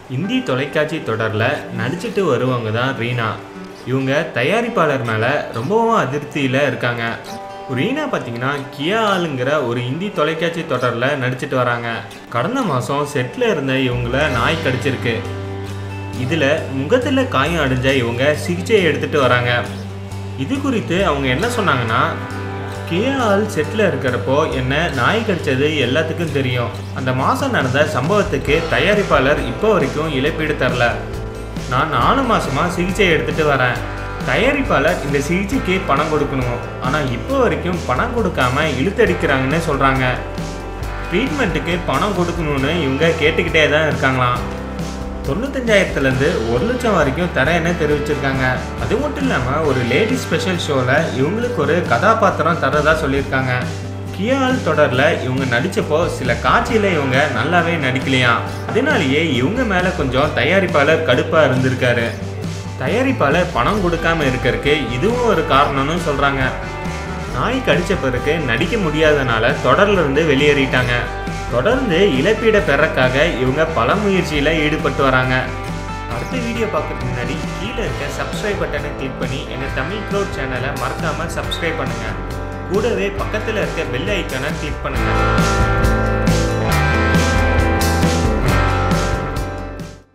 இந்தி தொலைக்காட்சி தொடரில் நடிச்சிட்டு வருவவங்க தான் ரீனா இவங்க தயாரிப்பாளர் மேலே ரொம்பவும் அதிருப்தியில் இருக்காங்க ரீனா பார்த்தீங்கன்னா கியா ஆளுங்கிற ஒரு இந்தி தொலைக்காட்சி தொடரில் நடிச்சிட்டு வராங்க கடந்த மாதம் செட்டில் இருந்த இவங்கள நாய் கடிச்சிருக்கு இதில் முகத்தில் காயம் அடைஞ்ச இவங்க சிகிச்சை எடுத்துட்டு வராங்க இது குறித்து அவங்க என்ன சொன்னாங்கன்னா கேஆல் செட்டில் இருக்கிறப்போ என்ன நாய் கடிச்சது எல்லாத்துக்கும் தெரியும் அந்த மாதம் நடந்த சம்பவத்துக்கு தயாரிப்பாளர் இப்போ வரைக்கும் இழப்பீடு தரல நான் நாலு மாசமாக சிகிச்சை எடுத்துட்டு வரேன் தயாரிப்பாளர் இந்த சிகிச்சைக்கு பணம் கொடுக்கணும் ஆனால் இப்போ வரைக்கும் பணம் கொடுக்காம இழுத்தடிக்கிறாங்கன்னு சொல்கிறாங்க ட்ரீட்மெண்ட்டுக்கு பணம் கொடுக்கணும்னு இவங்க கேட்டுக்கிட்டே தான் இருக்காங்களாம் தொண்ணூத்தஞ்சாயிரத்துலேருந்து ஒரு லட்சம் வரைக்கும் தரேன்னு தெரிவிச்சிருக்காங்க அது மட்டும் இல்லாமல் ஒரு லேடி ஸ்பெஷல் ஷோவில் இவங்களுக்கு ஒரு கதாபாத்திரம் தரதா சொல்லியிருக்காங்க கியால் தொடரில் இவங்க நடித்தப்போ சில காட்சியில் இவங்க நல்லாவே நடிக்கலையாம் அதனாலேயே இவங்க மேலே கொஞ்சம் தயாரிப்பாளர் கடுப்பாக இருந்திருக்காரு தயாரிப்பாளர் பணம் கொடுக்காம இருக்கறதுக்கு இதுவும் ஒரு காரணம்னு சொல்கிறாங்க நாய் கடிச்ச பிறகு நடிக்க முடியாதனால தொடர்ல இருந்து வெளியேறிட்டாங்க தொடர்ந்து இழப்பீடை பெறக்காக இவங்க பல முயற்சியில் ஈடுபட்டு வராங்க அடுத்த வீடியோ பார்க்கறதுக்கு முன்னாடி கீழே இருக்க சப்ஸ்கிரைப் பட்டனை கிளிக் பண்ணி எங்கள் தமிழ் க்ளோட் சேனலை மறக்காமல் சப்ஸ்கிரைப் பண்ணுங்கள் கூடவே பக்கத்தில் இருக்க பெல் ஐக்கானை கிளிக் பண்ணுங்கள்